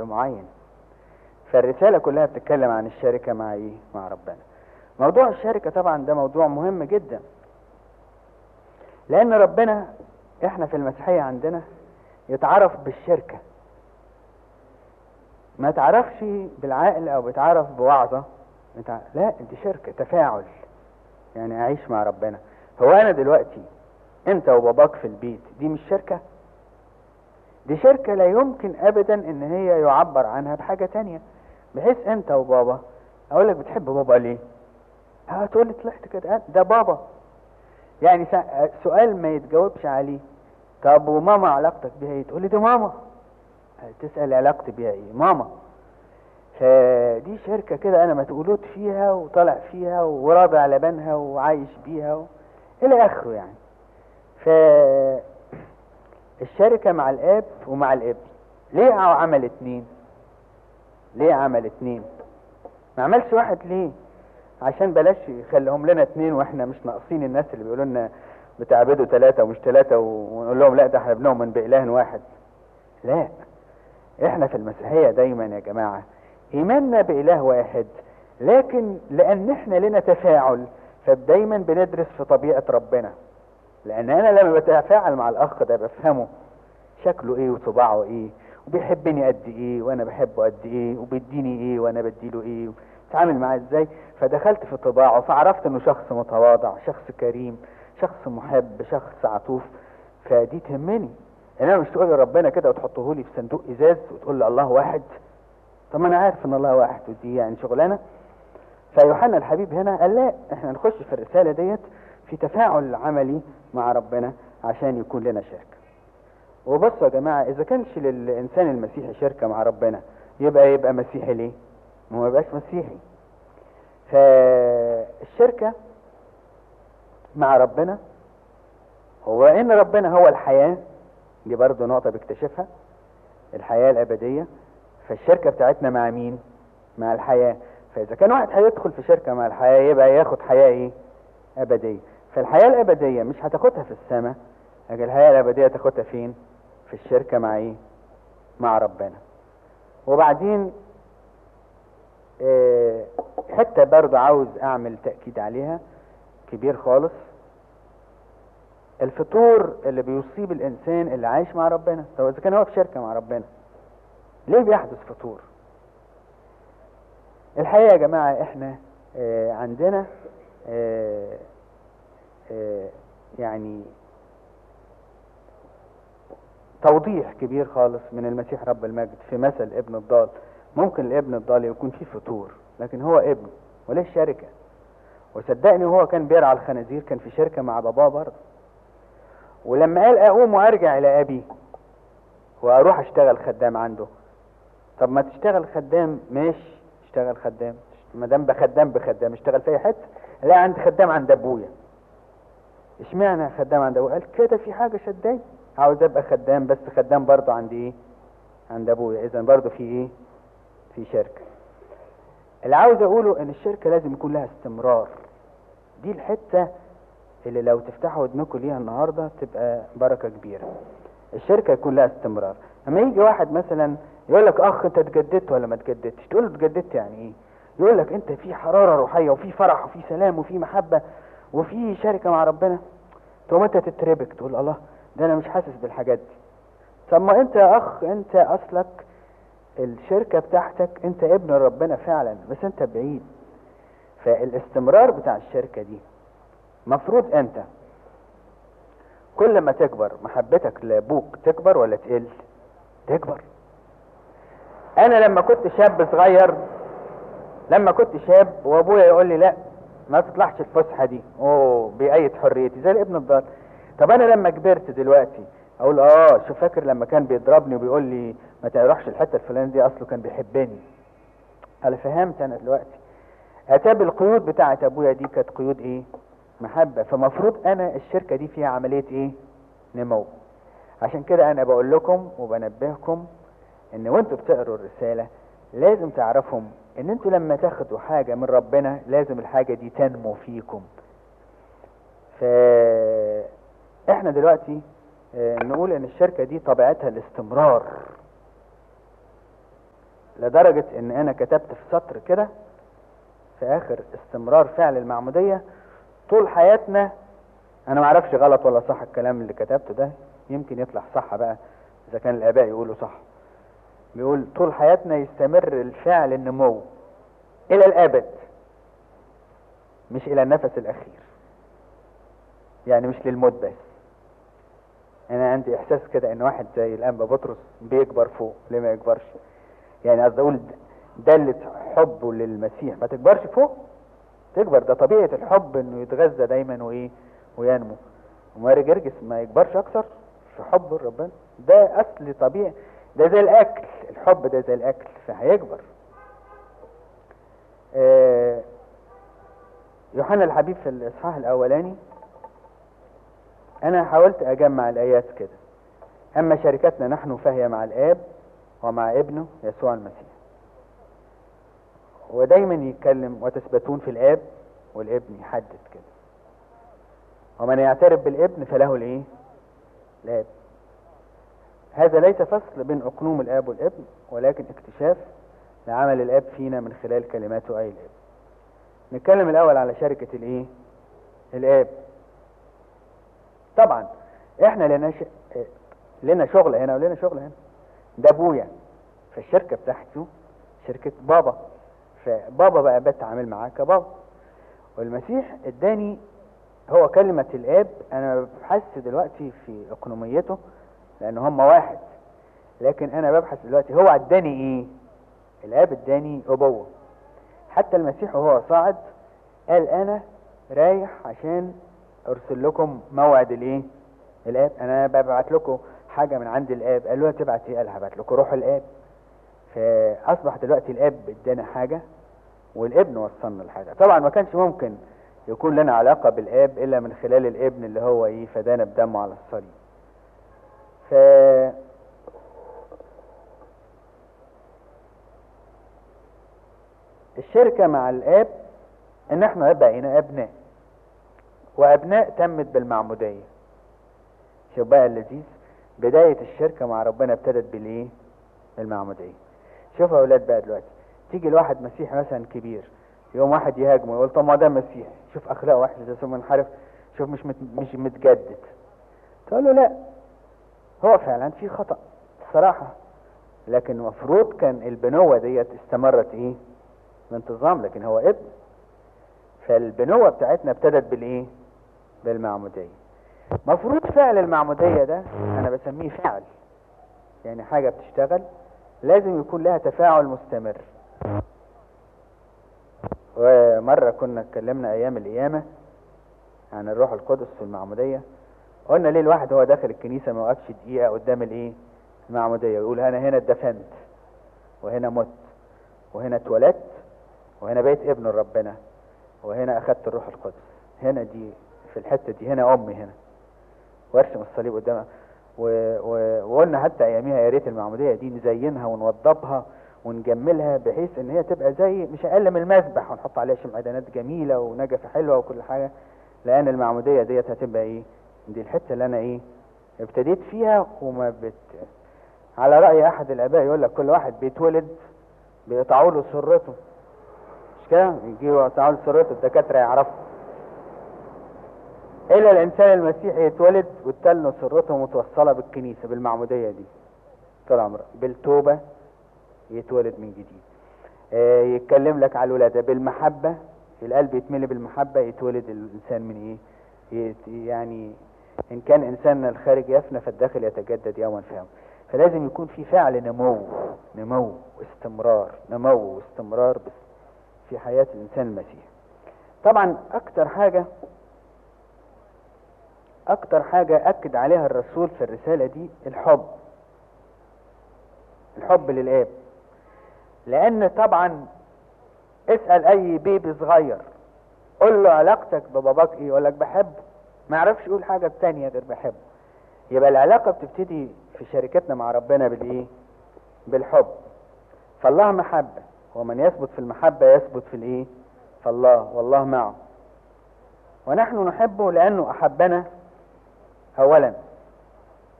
معين فالرسالة كلها بتتكلم عن الشركة مع ايه مع ربنا موضوع الشركة طبعا ده موضوع مهم جدا لان ربنا احنا في المسيحية عندنا يتعرف بالشركة ما تعرفش بالعقل او بتعرف بوعظة بتع... لا دي شركة تفاعل يعني اعيش مع ربنا هو انا دلوقتي انت وباباك في البيت دي مش شركة دي شركة لا يمكن ابدا ان هي يعبر عنها بحاجة تانية بحيث انت وبابا اقول لك بتحب بابا ليه هتقول لي طلعت كده ده بابا يعني سؤال ما يتجاوبش عليه طب وماما علاقتك بيها ايه تقول لي دي ماما تسأل علاقتي بيها ايه ماما فدي شركة كده انا متقولوت فيها وطالع فيها وراضع لبنها وعايش بيها و... الى اخره يعني ف الشركة مع الاب ومع الابن ليه عمل اتنين ليه عمل اتنين ما عملش واحد ليه عشان بلاش يخليهم لنا اتنين واحنا مش ناقصين الناس اللي بيقولوا لنا بتعبدوا ثلاثة ومش ثلاثة ونقول لهم لا ده احنا بنؤمن بإله واحد لا احنا في المسيحية دايما يا جماعة ايماننا بإله واحد لكن لان احنا لنا تفاعل فدايما بندرس في طبيعة ربنا لان انا لما بتفاعل مع الاخ ده بفهمه شكله ايه وطباعه ايه وبيحبني قد ايه وانا بحبه قد ايه وبيديني ايه وانا بديله ايه اتعامل معاه ازاي فدخلت في طباعه فعرفت انه شخص متواضع شخص كريم شخص محب شخص عطوف فدي تهمني انما مش تقول لربنا كده وتحطه لي في صندوق ازاز وتقول لي الله واحد طب ما انا عارف ان الله واحد ودي يعني شغلانه فيوحنا الحبيب هنا قال لا احنا نخش في الرساله ديت في تفاعل عملي مع ربنا عشان يكون لنا شركه وبصوا يا جماعه اذا كانش للانسان المسيحي شركه مع ربنا يبقى يبقى مسيحي ليه ما هو يبقاش مسيحي فالشركه مع ربنا هو ان ربنا هو الحياه دي برضه نقطه بيكتشفها الحياه الابديه فالشركه بتاعتنا مع مين مع الحياه فاذا كان واحد هيدخل في شركه مع الحياه يبقى ياخد حياه ايه ابديه فالحياه الابديه مش هتاخدها في السماء لكن الحياه الابديه تاخدها فين في الشركه مع ايه مع ربنا وبعدين اه حته برضه عاوز اعمل تاكيد عليها كبير خالص الفطور اللي بيصيب الانسان اللي عايش مع ربنا طب اذا كان هو في شركه مع ربنا ليه بيحدث فطور الحقيقه يا جماعه احنا اه عندنا اه اه يعني توضيح كبير خالص من المسيح رب المجد في مثل ابن الضال ممكن الابن الضال يكون فيه فطور لكن هو ابن وليه شركه وصدقني وهو كان بيرعى الخنازير كان في شركه مع باباه برضه ولما قال اقوم وارجع الى ابي واروح اشتغل خدام عنده طب ما تشتغل خدام ماشي اشتغل خدام ما دام بخدام بخدام اشتغل في اي حته لا عند خدام عند ابويا اشمعنى خدام عند ابويا قال كده في حاجه شداني عاوز ابقى خدام بس خدام برضه عند ايه عند ابويا اذا برضه في ايه في شركه اللي عاوز اقوله ان الشركه لازم يكون لها استمرار دي الحته اللي لو تفتحوا ودنكم ليها النهارده تبقى بركه كبيره الشركه يكون لها استمرار اما يجي واحد مثلا يقول لك اخ انت اتجددت ولا ما اتجددتش تقول له اتجددت يعني ايه يقول لك انت في حراره روحيه وفي فرح وفي سلام وفي محبه وفي شركه مع ربنا تقوم انت تتربك تقول الله ده انا مش حاسس بالحاجات دي طب ما انت يا اخ انت اصلك الشركه بتاعتك انت ابن ربنا فعلا بس انت بعيد فالاستمرار بتاع الشركه دي مفروض انت كل ما تكبر محبتك لابوك تكبر ولا تقل تكبر انا لما كنت شاب صغير لما كنت شاب وابويا يقول لي لا ما تطلعش الفسحه دي اوه بأية حريتي زي الابن الضال طب انا لما كبرت دلوقتي اقول اه شو فاكر لما كان بيضربني وبيقول لي ما تروحش الحته الفلانيه دي اصله كان بيحبني انا فهمت انا دلوقتي اتاب القيود بتاعه ابويا دي كانت قيود ايه محبه فمفروض انا الشركه دي فيها عمليه ايه نمو عشان كده انا بقول لكم وبنبهكم ان وانتوا بتقروا الرساله لازم تعرفهم ان انتوا لما تاخدوا حاجه من ربنا لازم الحاجه دي تنمو فيكم ف احنا دلوقتي اه نقول ان الشركه دي طبيعتها الاستمرار لدرجة ان انا كتبت في سطر كده في اخر استمرار فعل المعمودية طول حياتنا انا ما اعرفش غلط ولا صح الكلام اللي كتبته ده يمكن يطلع صح بقى اذا كان الاباء يقولوا صح بيقول طول حياتنا يستمر الفعل النمو الى الابد مش الى النفس الاخير يعني مش للموت بس انا عندي احساس كده ان واحد زي الانبا بطرس بيكبر فوق ليه ما يكبرش يعني قصدي اقول دلة حبه للمسيح ما تكبرش فوق تكبر ده طبيعة الحب انه يتغذى دايما وايه وينمو وماري جرجس ما يكبرش اكثر في حبه لربنا ده اصل طبيعي ده زي الاكل الحب ده زي الاكل فهيكبر آه يوحنا الحبيب في الاصحاح الاولاني انا حاولت اجمع الايات كده اما شركتنا نحن فهي مع الاب ومع ابنه يسوع المسيح ودايما يتكلم وتثبتون في الاب والابن يحدد كده ومن يعترف بالابن فله الايه الاب هذا ليس فصل بين اقنوم الاب والابن ولكن اكتشاف لعمل الاب فينا من خلال كلماته اي الاب نتكلم الاول على شركة الايه الاب طبعا احنا لنا ش... لنا شغل هنا ولنا شغل هنا ده ابويا فالشركة بتاعته شركة بابا فبابا بقى بتعامل معاه كبابا والمسيح اداني هو كلمة الاب انا ببحث دلوقتي في اقنوميته لان هم واحد لكن انا ببحث دلوقتي هو اداني ايه الاب اداني ابوة حتى المسيح وهو صاعد قال انا رايح عشان ارسل لكم موعد الايه الاب انا ببعت لكم حاجة من عند الاب قال له تبعت ايه قال هبعت لكم روح الاب فاصبح دلوقتي الاب ادانا حاجة والابن وصلنا لحاجة طبعا ما كانش ممكن يكون لنا علاقة بالاب الا من خلال الابن اللي هو ايه فدانا بدمه على الصليب ف الشركة مع الاب ان احنا بقينا ابناء وابناء تمت بالمعمودية شوف بقى اللذيذ بداية الشركة مع ربنا ابتدت بالايه بالمعمودية شوفوا يا اولاد بقى دلوقتي تيجي الواحد مسيح مثلا كبير يوم واحد يهاجمه يقول طب ما ده مسيح شوف اخلاقه وحشه ده منحرف شوف مش مت مش متجدد تقول له لا هو فعلا في خطا الصراحه لكن المفروض كان البنوه ديت استمرت ايه بانتظام لكن هو ابن فالبنوه بتاعتنا ابتدت بالايه بالمعموديه مفروض فعل المعموديه ده انا بسميه فعل يعني حاجه بتشتغل لازم يكون لها تفاعل مستمر ومرة كنا اتكلمنا أيام القيامة عن الروح القدس في المعمودية قلنا ليه الواحد هو داخل الكنيسة ما وقفش دقيقة قدام الإيه؟ المعمودية ويقول أنا هنا اتدفنت وهنا مت وهنا اتولدت وهنا بقيت ابن ربنا وهنا أخدت الروح القدس هنا دي في الحتة دي هنا أمي هنا وارسم الصليب قدامها و... و... وقلنا حتى أياميها يا ريت المعمودية دي نزينها ونوضبها ونجملها بحيث ان هي تبقى زي مش اقل من المسبح ونحط عليها شمعدانات جميله ونجفه حلوه وكل حاجه لان المعموديه ديت هتبقى ايه دي الحته اللي انا ايه ابتديت فيها وما بت على راي احد الاباء يقول لك كل واحد بيتولد بيقطعوا له سرته مش كده يجيبوا يقطعوا له سرته الدكاتره يعرفوا الا الانسان المسيحي يتولد وتتله سرته متوصله بالكنيسه بالمعموديه دي طول عمره بالتوبه يتولد من جديد آه يتكلم لك على الولادة بالمحبة القلب يتملي بالمحبة يتولد الإنسان من إيه يعني إن كان إنسان الخارج يفنى فالداخل يتجدد يوما فيوم فلازم يكون في فعل نمو نمو واستمرار نمو واستمرار بس في حياة الإنسان المسيح طبعا أكتر حاجة أكتر حاجة أكد عليها الرسول في الرسالة دي الحب الحب للآب لان طبعا اسأل اي بيبي صغير قول له علاقتك بباباك ايه يقول لك بحبه ما يعرفش يقول حاجة تانية غير بحبه يبقى العلاقة بتبتدي في شركتنا مع ربنا بالايه بالحب فالله محبة ومن يثبت في المحبة يثبت في الايه فالله والله معه ونحن نحبه لانه احبنا اولا